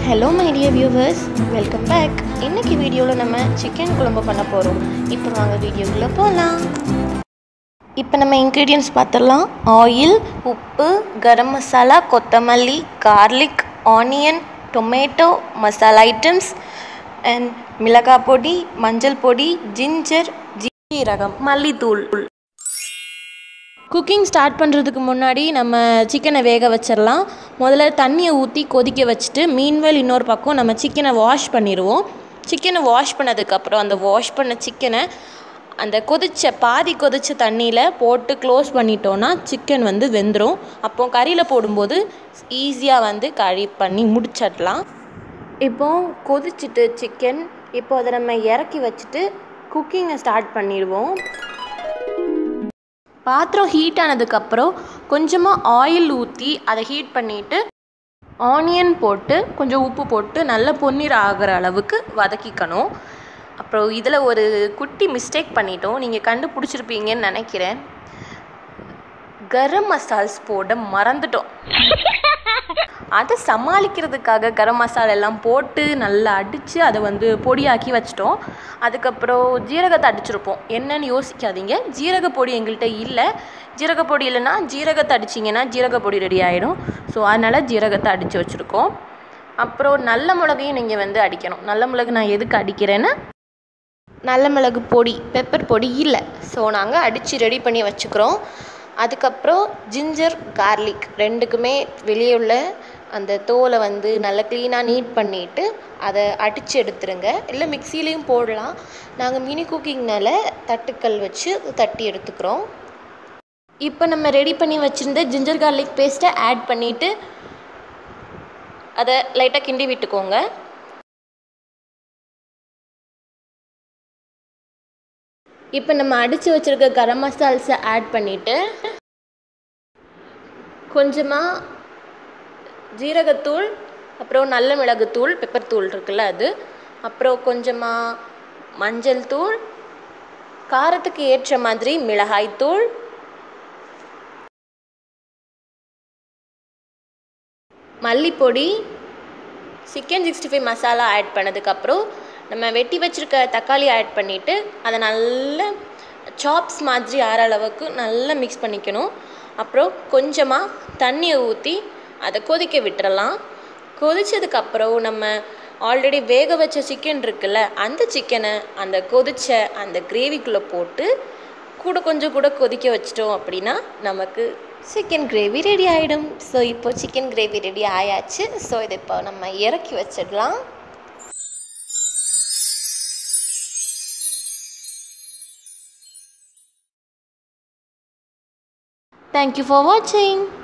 hello my dear viewers welcome back இன்னைக்கு வீடியோவில் நம்ம சிக்கன் குழம்பு பண்ண போகிறோம் இப்போ வாங்க வீடியோக்குள்ளே போகலாம் இப்போ நம்ம இன்க்ரீடியன்ஸ் பார்த்துடலாம் ஆயில் உப்பு கரம் மசாலா கொத்தமல்லி garlic onion tomato masala items and மிளகாய் பொடி மஞ்சள் பொடி ஜிஞ்சர் ஜீரகம் மல்லித்தூள் குக்கிங் ஸ்டார்ட் பண்ணுறதுக்கு முன்னாடி நம்ம சிக்கனை வேக வச்சிடலாம் முதல்ல தண்ணியை ஊற்றி கொதிக்க வச்சுட்டு மீன்வேல் இன்னொரு பக்கம் நம்ம சிக்கனை வாஷ் பண்ணிடுவோம் சிக்கனை வாஷ் பண்ணதுக்கப்புறம் அந்த வாஷ் பண்ண சிக்கனை அந்த கொதிச்ச பாதி கொதிச்ச தண்ணியில் போட்டு க்ளோஸ் பண்ணிட்டோன்னா சிக்கன் வந்து வெந்துடும் அப்போ கறியில் போடும்போது ஈஸியாக வந்து கறி பண்ணி முடிச்சிடலாம் இப்போ கொதிச்சிட்டு சிக்கன் இப்போ அதை நம்ம இறக்கி வச்சுட்டு குக்கிங்கை ஸ்டார்ட் பண்ணிடுவோம் பாத்திரம் ஹீட் ஆனதுக்கப்புறம் கொஞ்சமாக ஆயில் ஊற்றி அதை ஹீட் பண்ணிவிட்டு ஆனியன் போட்டு கொஞ்சம் உப்பு போட்டு நல்ல பொன்னிற ஆகிற அளவுக்கு வதக்கிக்கணும் அப்புறம் இதில் ஒரு குட்டி மிஸ்டேக் பண்ணிட்டோம் நீங்கள் கண்டுபிடிச்சிருப்பீங்கன்னு நினைக்கிறேன் கரம் மசால்ஸ் போட மறந்துட்டோம் அதை சமாளிக்கிறதுக்காக கரம் மசாலா எல்லாம் போட்டு நல்லா அடித்து அதை வந்து பொடியாக்கி வச்சிட்டோம் அதுக்கப்புறம் ஜீரகத்தை அடிச்சிருப்போம் என்னன்னு யோசிக்காதீங்க ஜீரக பொடி எங்கள்கிட்ட இல்லை ஜீரக பொடி இல்லைன்னா ஜீரகத்தை அடிச்சிங்கன்னா ஜீரக பொடி ரெடி ஆகிடும் ஸோ அதனால் ஜீரகத்தை அடித்து வச்சுருக்கோம் அப்புறம் நல்ல மிளகையும் நீங்கள் வந்து அடிக்கணும் நல்ல மிளகு நான் எதுக்கு அடிக்கிறேன்னா நல்ல மிளகு பொடி பெப்பர் பொடி இல்லை ஸோ நாங்கள் அடித்து ரெடி பண்ணி வச்சுக்கிறோம் அதுக்கப்புறம் ஜிஞ்சர் கார்லிக் ரெண்டுக்குமே வெளியே உள்ள அந்த தோலை வந்து நல்லா க்ளீனாக நீட் பண்ணிவிட்டு அதை அடித்து எடுத்துருங்க இல்லை மிக்சிலையும் போடலாம் நாங்கள் மினி குக்கிங்னால தட்டுக்கல் வச்சு தட்டி எடுத்துக்கிறோம் இப்போ நம்ம ரெடி பண்ணி வச்சுருந்த ஜிஞ்சர் கார்லிக் பேஸ்ட்டை ஆட் பண்ணிவிட்டு அதை லைட்டாக கிண்டி விட்டுக்கோங்க இப்போ நம்ம அடித்து வச்சுருக்க கரம் மசால்ஸை ஆட் பண்ணிவிட்டு கொஞ்சமாக ஜீரகத்தூள் அப்புறம் நல்ல மிளகுத்தூள் பெப்பர் தூள் இருக்குல்ல அது அப்புறம் கொஞ்சமாக மஞ்சள் தூள் காரத்துக்கு ஏற்ற மாதிரி மிளகாய்த்தூள் மல்லிப்பொடி chicken sixty five masala add பண்ணதுக்கப்புறம் நம்ம வெட்டி வச்சுருக்க தக்காளி ஆட் பண்ணிவிட்டு அதை நல்லா சாப்ஸ் மாதிரி ஆற அளவுக்கு நல்லா மிக்ஸ் பண்ணிக்கணும் அப்புறம் கொஞ்சமாக தண்ணியை ஊற்றி அதை கொதிக்க விட்டுறலாம் கொதித்ததுக்கப்புறம் நம்ம ஆல்ரெடி வேக வச்ச சிக்கன் இருக்குல்ல அந்த சிக்கனை அந்த கொதித்த அந்த கிரேவிக்குள்ளே போட்டு கூட கொஞ்சம் கூட கொதிக்க வச்சிட்டோம் அப்படின்னா நமக்கு சிக்கன் கிரேவி ரெடி ஆகிடும் ஸோ இப்போ சிக்கன் கிரேவி ரெடி ஆயாச்சு ஸோ இதை இப்போ நம்ம இறக்கி வச்சிடலாம் தேங்க்யூ ஃபார் வாட்சிங்